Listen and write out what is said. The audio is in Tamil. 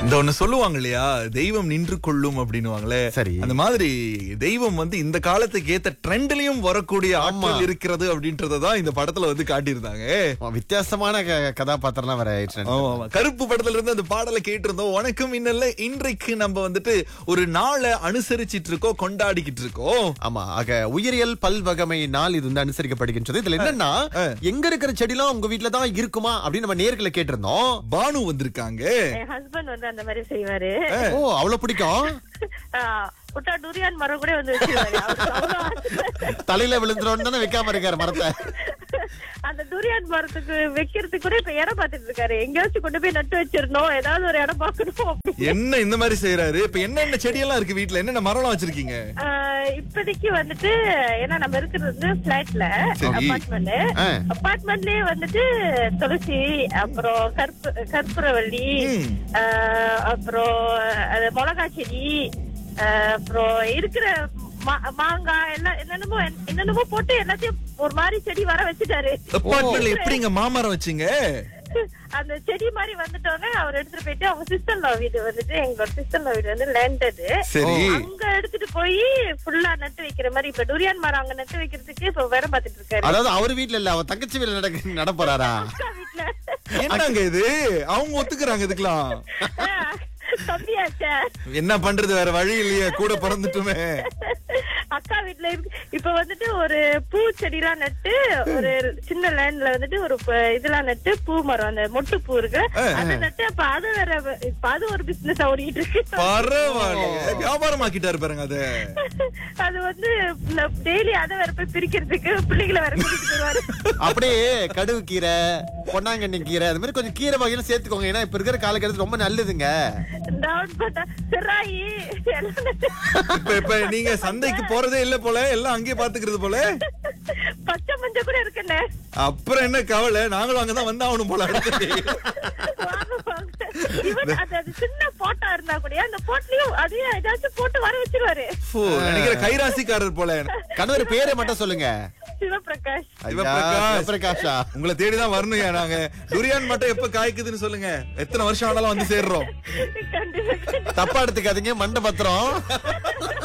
இந்த ஒண்ணு சொல்லுவாங்க இல்லையா தெய்வம் நின்று கொள்ளும் அப்படின்னுவாங்களே சரி. அந்த மாதிரி தெய்வம் வந்து இந்த காலத்துக்கு ஏத்த ட்ரெண்ட்லயும் வரக்கூடிய ஆமா. ஆற்றல் இருக்கிறது அப்படின்றத தான் இந்த படத்துல வந்து காட்டியிருந்தாங்க ஆமா, வித்தியாசமான க- கதாபாத்திரம்லாம் வேற ஆயிடுச்சு ஆமா, ஆமா. கருப்பு படத்துல இருந்து அந்த பாடலை கேட்டிருந்தோம் வணக்கம் இன்னல்ல இன்றைக்கு நம்ம வந்துட்டு ஒரு நாளை அனுசரிச்சிட்டு இருக்கோம் கொண்டாடிக்கிட்டு இருக்கோம் ஆமா ஆக உயிரியல் பல்வகமை நாள் இது வந்து அனுசரிக்கப்படுகின்றது இதுல என்னன்னா எங்க இருக்கிற செடிலாம் உங்க வீட்ல தான் இருக்குமா அப்படின்னு நம்ம நேர்களை கேட்டிருந்தோம் பானு வந்திருக்காங்க என் ஹஸ்பண்ட் வந்து அந்த மாதிரி செய்வாரு ஓ அவ்வளவு பிடிக்கும் ஆஹ் விட்டா டூரியான் மரம் கூட வந்து வச்சிருவாரு அவருக்கு அவ்வளவு ஆசை. தலையில விழுந்துரும் தானே வைக்காம இருக்காரு மரத்தை அந்த டூரியான் மரத்துக்கு வைக்கிறதுக்கு கூட இப்ப இடம் பார்த்துட்டு இருக்காரு எங்கேயாச்சும் கொண்டு போய் நட்டு வச்சிடணும் ஏதாவது ஒரு இடம் பார்க்கணும் அப்படி. என்ன இந்த மாதிரி செய்யறாரு இப்ப என்னென்ன செடியெல்லாம் இருக்கு வீட்ல என்னென்ன மரம்லாம் வச்சிருக்கீங்க ஆஹ் இப்போதைக்கு வந்துட்டு ஏன்னா நம்ம இருக்கிறது வந்து பிளாட்ல சரி. அபார்ட்மெண்ட் ஆ. அபார்ட்மெண்ட்லயே வந்துட்டு துளசி அப்புறம் கற்பு கற்பூரவள்ளி ம். ஆஹ் அப்புறம் அது மிளகா செடி ஆஹ் அப்புறம் இருக்கிற மா- மாங்காய் எல்லாம் என்னென்னமோ என்னென்னமோ போட்டு எல்லாத்தையும் ஒரு மாதிரி செடி வர வச்சுட்டாரு அப்பார்ட்மெண்ட்ல எப்படிங்க மாமரம் வச்சீங்க அந்த செடி மாதிரி வந்துட்டோன்னே அவர் எடுத்துட்டு போயிட்டு அவங்க சிஸ்டர் லவ் வீடு வந்துட்டு எங்களோட சிஸ்டர் லவ் வீடு வந்து லேண்டது சரி அங்க எடுத்துட்டு போய் ஃபுல்லா நட்டு வைக்கிற மாதிரி இப்ப டுரியான் மரம் அங்க நட்டு வைக்கிறதுக்கு இப்ப வேற பாத்துட்டு இருக்காரு அதாவது அவர் வீட்ல இல்ல அவர் தங்கச்சி வீட்ல நடக்க நட போறாரா அக்கா வீட்டுல என்னங்க இது அவங்க ஒத்துக்குறாங்க இதுக்கெல்லாம் தம்பியாச்சே என்ன பண்றது வேற வழி இல்லையே கூட பிறந்துட்டுமே அக்கா வீட்டுல இருக்கு இப்ப வந்துட்டு ஒரு பூ செடிலாம் நட்டு ஒரு சின்ன லேண்ட்ல வந்துட்டு ஒரு ப- இதெல்லாம் நட்டு பூ மரம் அந்த மொட்டு பூ இருக்கு அதை நட்டு அப்ப அது வேற வ- இப்ப அது ஒரு பிசினஸ் ஓடிட்டு இருக்கு பரவாயில்ல வியாபாரம் ஆக்கிட்டாரு பாருங்க அத அது வந்து டெய்லி அதை வேற போய் பிரிக்கிறதுக்கு பிள்ளைகளை வேற கூட்டிட்டு வருவாரு அப்படியே கடுகு கீரை பொன்னாங்கண்ணி கீரை அது மாதிரி கொஞ்சம் கீரை வகையில சேர்த்துக்கோங்க ஏன்னா இப்ப இருக்கிற காலகட்டத்தில் ரொம்ப நல்லதுங்க டவுன் பண்ணா சிராயி எல்லாம் நட்டு இப்ப இப்ப நீங்க சந்தைக்கு போறதே இல்ல போல எல்லாம் அங்கேயே பாத்துக்கிறது போல பச்சை மஞ்சள் கூட இருக்குண்ணே அப்புறம் என்ன கவலை நாங்களும் அங்கதான் வந்தாகணும் போல அடுத்து வாங்க, வாங்க. Even அது அது சின்ன போட்டா இருந்தா கூட அந்த போட்லயும் அதையும் ஏதாச்சும் போட்டு வர வச்சிருவாரு ஓ, நினைக்கிற கைராசிக்காரர் போல கணவர் பேரை மட்டும் சொல்லுங்க சிவபிரகாஷ் சிவபிரகாஷ். சிவபிரகாஷா உங்களை தேடிதான் வரணும் நாங்க துரியான் மட்டும் எப்ப காய்க்குதுன்னு சொல்லுங்க எத்தனை வருஷம் ஆனாலும் வந்து சேர்றோம் கண்டிப்பா தப்பா எடுத்துக்காதீங்க மண்டை பத்திரம்